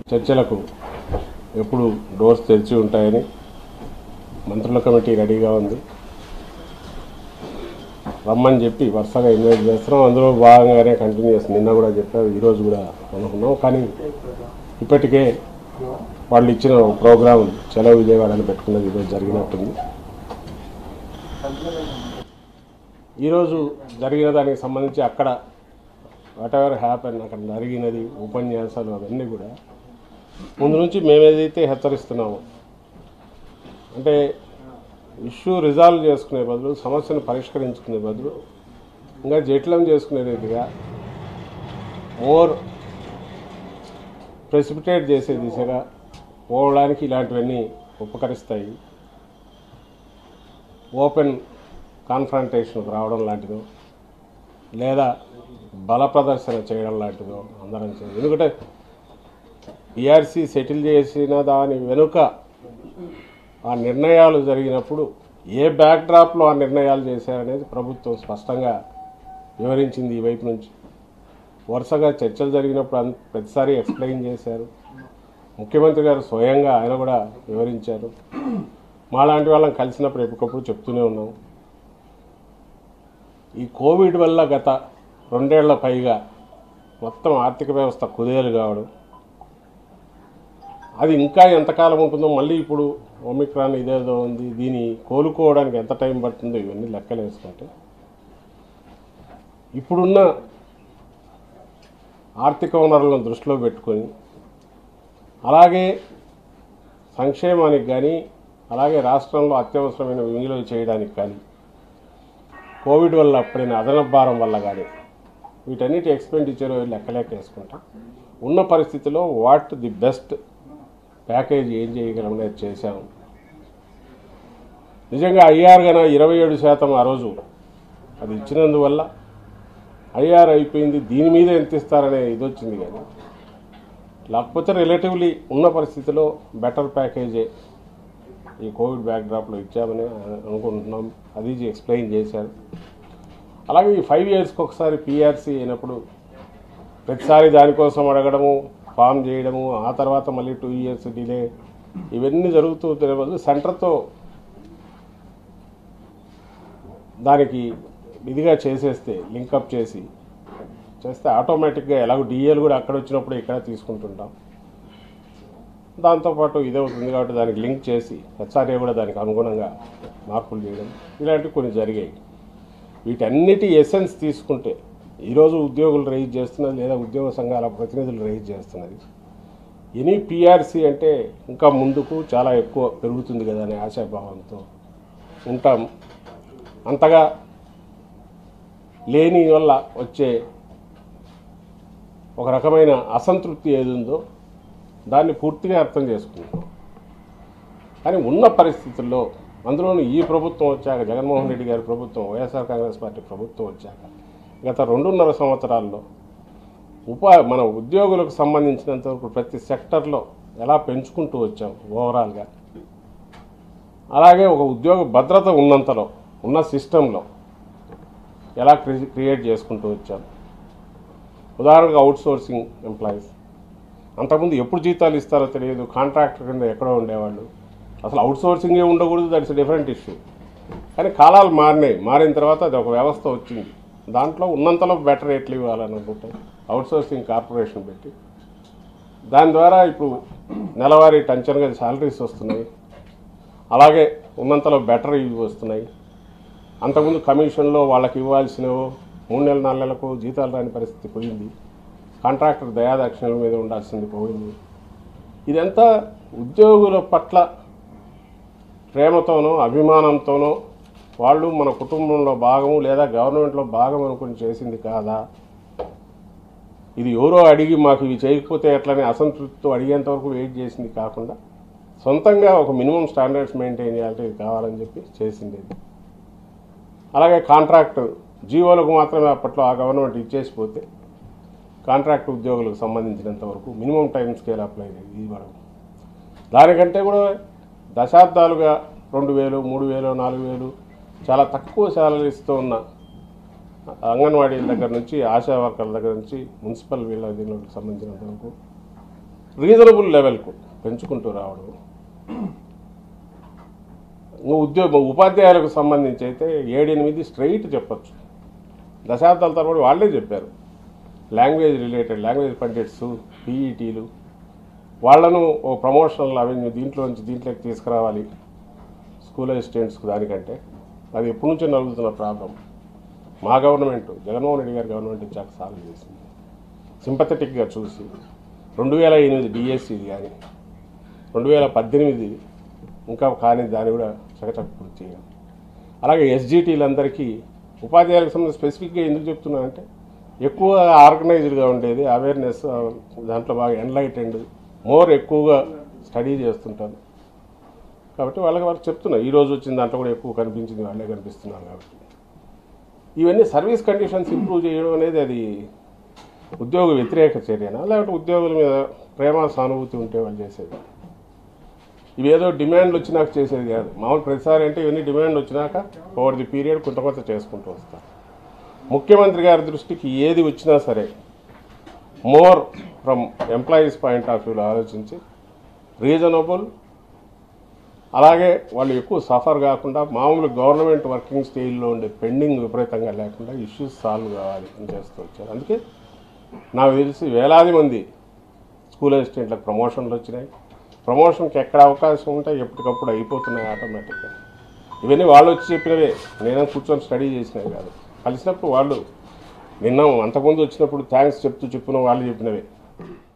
చర్చలకు ఎప్పుడు డోర్స్ తెరిచి ఉంటాయని మంత్రుల కమిటీ రెడీగా ఉంది రమ్మని చెప్పి వరుసగా ఇన్వైట్ చేస్తున్నాం అందులో భాగంగానే కంటిన్యూ చేస్తున్నాం నిన్న కూడా చెప్పారు ఈరోజు కూడా అనుకున్నాం కానీ ఇప్పటికే వాళ్ళు ఇచ్చిన ప్రోగ్రాం చలో విజయవాడని పెట్టుకున్నది ఈరోజు జరిగినట్టుంది ఈరోజు జరిగిన దానికి సంబంధించి అక్కడ వాట్ ఎవర్ హ్యాపెన్ అక్కడ జరిగినది ఉపన్యాసాలు అవన్నీ కూడా ముందు నుంచి మేము ఏదైతే హెచ్చరిస్తున్నామో అంటే ఇష్యూ రిజాల్వ్ చేసుకునే బదులు సమస్యను పరిష్కరించుకునే బదులు ఇంకా జటిలం చేసుకునే రీతిగా మోర్ ప్రెసిపిటేట్ చేసే దిశగా పోవడానికి ఇలాంటివన్నీ ఉపకరిస్తాయి ఓపెన్ కాన్ఫ్రంటేషన్కి రావడం లాంటిదో లేదా బల ప్రదర్శన చేయడం లాంటిదో అందరం చేయాలి ఎందుకంటే పిఆర్సీ సెటిల్ చేసిన దాని వెనుక ఆ నిర్ణయాలు జరిగినప్పుడు ఏ బ్యాక్డ్రాప్లో ఆ నిర్ణయాలు చేశారనేది ప్రభుత్వం స్పష్టంగా వివరించింది ఈ వైపు నుంచి వరుసగా చర్చలు జరిగినప్పుడు అన్- ప్రతిసారి ఎక్స్ప్లెయిన్ చేశారు ముఖ్యమంత్రి గారు స్వయంగా ఆయన కూడా వివరించారు మాలాంటి వాళ్ళని కలిసినప్పుడు ఎప్పటికప్పుడు చెప్తూనే ఉన్నాం ఈ కోవిడ్ వల్ల గత రెండేళ్ల పైగా మొత్తం ఆర్థిక వ్యవస్థ కుదేలు కావడం అది ఇంకా ఎంతకాలం ఉంటుందో మళ్ళీ ఇప్పుడు ఒమిక్రాన్ ఇదేదో ఉంది దీని కోలుకోవడానికి ఎంత టైం పడుతుందో ఇవన్నీ లెక్కలు వేసుకుంటే ఇప్పుడున్న ఆర్థిక వనరులను దృష్టిలో పెట్టుకొని అలాగే సంక్షేమానికి కానీ అలాగే రాష్ట్రంలో అత్యవసరమైన వినియోగం చేయడానికి కానీ కోవిడ్ వల్ల పడిన అదనపు భారం వల్ల కానీ వీటన్నిటి ఎక్స్పెండిచర్ లెక్కలేక వేసుకుంటా ఉన్న పరిస్థితిలో వాట్ ది బెస్ట్ ప్యాకేజ్ ఏం చేయగలం అనేది చేశాము నిజంగా ఐఆర్ గన ఇరవై ఏడు శాతం ఆ రోజు అది ఇచ్చినందువల్ల ఐఆర్ అయిపోయింది దీని మీద ఎంత ఇస్తారనే ఇది వచ్చింది కానీ లేకపోతే రిలేటివ్లీ ఉన్న పరిస్థితిలో బెటర్ ప్యాకేజే ఈ కోవిడ్ బ్యాక్డ్రాప్లో ఇచ్చామని అనుకుంటున్నాం అది ఎక్స్ప్లెయిన్ చేశారు అలాగే ఈ ఫైవ్ ఇయర్స్కి ఒకసారి పీఆర్సీ అయినప్పుడు ప్రతిసారి దానికోసం అడగడము ఫామ్ చేయడము ఆ తర్వాత మళ్ళీ టూ ఇయర్స్ డిలే ఇవన్నీ జరుగుతూ ఉంటే బదులు సెంటర్తో దానికి ఇదిగా చేసేస్తే లింకప్ చేసి చేస్తే ఆటోమేటిక్గా ఎలాగో డిఏలు కూడా అక్కడ వచ్చినప్పుడు ఇక్కడ తీసుకుంటుంటాం దాంతోపాటు ఇదే అవుతుంది కాబట్టి దానికి లింక్ చేసి హెచ్ఆర్ఏ కూడా దానికి అనుగుణంగా మార్పులు చేయడం ఇలాంటివి కొన్ని జరిగాయి వీటన్నిటి ఎసెన్స్ తీసుకుంటే ఈరోజు ఉద్యోగులు రైజ్ చేస్తున్నది లేదా ఉద్యోగ సంఘాల ప్రతినిధులు రైజ్ చేస్తున్నది ఎనీ పిఆర్సీ అంటే ఇంకా ముందుకు చాలా ఎక్కువ పెరుగుతుంది కదా అనే ఆశాభావంతో ఉంటాం అంతగా లేని వల్ల వచ్చే ఒక రకమైన అసంతృప్తి ఏది ఉందో దాన్ని పూర్తిగా అర్థం చేసుకుంటాం కానీ ఉన్న పరిస్థితుల్లో అందులోనూ ఈ ప్రభుత్వం వచ్చాక జగన్మోహన్ రెడ్డి గారి ప్రభుత్వం వైఎస్ఆర్ కాంగ్రెస్ పార్టీ ప్రభుత్వం వచ్చాక గత రెండున్నర సంవత్సరాల్లో ఉపా మన ఉద్యోగులకు సంబంధించినంత వరకు ప్రతి సెక్టర్లో ఎలా పెంచుకుంటూ వచ్చాం ఓవరాల్గా అలాగే ఒక ఉద్యోగ భద్రత ఉన్నంతలో ఉన్న సిస్టంలో ఎలా క్రి క్రియేట్ చేసుకుంటూ వచ్చాం ఉదాహరణకు అవుట్ సోర్సింగ్ ఎంప్లాయీస్ అంతకుముందు ఎప్పుడు జీతాలు ఇస్తారో తెలియదు కాంట్రాక్టర్ కింద ఎక్కడో ఉండేవాళ్ళు అసలు అవుట్ సోర్సింగే ఉండకూడదు దట్స్ డిఫరెంట్ ఇష్యూ కానీ కాలాలు మారినాయి మారిన తర్వాత అది ఒక వ్యవస్థ వచ్చింది దాంట్లో ఉన్నంతలో బెటర్ రేట్లు ఇవ్వాలని అనుకుంటే అవుట్ సోర్సింగ్ కార్పొరేషన్ పెట్టి దాని ద్వారా ఇప్పుడు నెలవారీ టెన్షన్గా శాలరీస్ వస్తున్నాయి అలాగే ఉన్నంతలో బెటర్ ఇవి వస్తున్నాయి అంతకుముందు కమిషన్లో వాళ్ళకి ఇవ్వాల్సినవో మూడు నెలల నాలుగు నెలలకు జీతాలు రాని పరిస్థితి పోయింది కాంట్రాక్టర్ దయాదాక్షిణ్యాల మీద ఉండాల్సింది పోయింది ఇదంతా ఉద్యోగుల పట్ల ప్రేమతోనో అభిమానంతోనో వాళ్ళు మన కుటుంబంలో భాగము లేదా గవర్నమెంట్లో భాగం అనుకుని చేసింది కాదా ఇది ఎవరో అడిగి మాకు ఇవి చేయకపోతే ఎట్లని అసంతృప్తితో అడిగేంత వరకు వెయిట్ చేసింది కాకుండా సొంతంగా ఒక మినిమం స్టాండర్డ్స్ మెయింటైన్ చేయాలంటే ఇది కావాలని చెప్పి చేసింది ఇది అలాగే కాంట్రాక్ట్ జీవోలకు మాత్రమే అప్పట్లో ఆ గవర్నమెంట్ ఇచ్చేసిపోతే కాంట్రాక్ట్ ఉద్యోగులకు సంబంధించినంత వరకు మినిమం టైం స్కేల్ అప్లై ఇవ్వడం దానికంటే కూడా దశాబ్దాలుగా రెండు వేలు మూడు వేలు నాలుగు వేలు చాలా తక్కువ శాలరీస్తో ఉన్న అంగన్వాడీల దగ్గర నుంచి ఆశా వర్కర్ల దగ్గర నుంచి మున్సిపల్ వీళ్ళ దీనికి సంబంధించినంత వరకు రీజనబుల్ లెవెల్కు పెంచుకుంటూ రావడం ఇంకా ఉద్యోగ ఉపాధ్యాయులకు సంబంధించి అయితే ఏడెనిమిది స్ట్రైట్ చెప్పచ్చు దశాబ్దాల తరబడి వాళ్ళే చెప్పారు లాంగ్వేజ్ రిలేటెడ్ లాంగ్వేజ్ పండిట్స్ పీఈటీలు వాళ్ళను ఓ ప్రమోషనల్ అవెన్యూ దీంట్లో నుంచి దీంట్లోకి తీసుకురావాలి స్కూల్ అసిస్టెంట్స్కి దానికంటే అది ఎప్పటి నుంచో నలుగుతున్న ప్రాబ్లం మా గవర్నమెంట్ జగన్మోహన్ రెడ్డి గారి గవర్నమెంట్ వచ్చాక సాల్వ్ చేసింది సింపథెటిక్గా చూసి రెండు వేల ఎనిమిది డిఎస్సిది కానీ రెండు వేల పద్దెనిమిది ఇంకా కానీ దాన్ని కూడా చకచక పూర్తి చేయాలి అలాగే ఎస్జిటీలందరికీ ఉపాధ్యాయులకు సంబంధించి స్పెసిఫిక్గా ఎందుకు చెప్తున్నానంటే ఎక్కువ ఆర్గనైజ్డ్గా ఉండేది అవేర్నెస్ దాంట్లో బాగా ఎన్లైటెండ్ మోర్ ఎక్కువగా స్టడీ చేస్తుంటారు కాబట్టి వాళ్ళకి వాళ్ళకి చెప్తున్నా ఈ రోజు వచ్చిన దాంట్లో కూడా ఎక్కువ కనిపించింది వాళ్ళే కనిపిస్తున్నారు కాబట్టి ఇవన్నీ సర్వీస్ కండిషన్స్ ఇంప్రూవ్ చేయడం అనేది అది ఉద్యోగ వ్యతిరేక చర్యనా లేకపోతే ఉద్యోగుల మీద ప్రేమ సానుభూతి ఉంటే వాళ్ళు చేసేది ఇవేదో డిమాండ్లు వచ్చినాక చేసేది కాదు మామూలు ప్రతిసారి అంటే ఇవన్నీ డిమాండ్ వచ్చినాక ఓవర్ ది పీరియడ్ కొంత కొంత చేసుకుంటూ వస్తారు ముఖ్యమంత్రి గారి దృష్టికి ఏది వచ్చినా సరే more from employees point of వ్యూలో ఆలోచించి రీజనబుల్ అలాగే వాళ్ళు ఎక్కువ సఫర్ కాకుండా మామూలు గవర్నమెంట్ వర్కింగ్ స్టేజ్లో ఉండే పెండింగ్ విపరీతంగా లేకుండా ఇష్యూస్ సాల్వ్ కావాలి అని చేస్తూ వచ్చారు అందుకే నాకు తెలిసి వేలాది మంది స్కూల్ అసిస్టెంట్లకు ప్రమోషన్లు వచ్చినాయి ప్రమోషన్కి ఎక్కడ అవకాశం ఉంటే ఎప్పటికప్పుడు అయిపోతున్నాయి ఆటోమేటిక్గా ఇవన్నీ వాళ్ళు వచ్చి చెప్పినవే నేనే కూర్చొని స్టడీ చేసినవి కాదు కలిసినప్పుడు వాళ్ళు నిన్న అంతకుముందు వచ్చినప్పుడు థ్యాంక్స్ చెప్తూ చెప్పిన వాళ్ళు చెప్పినవే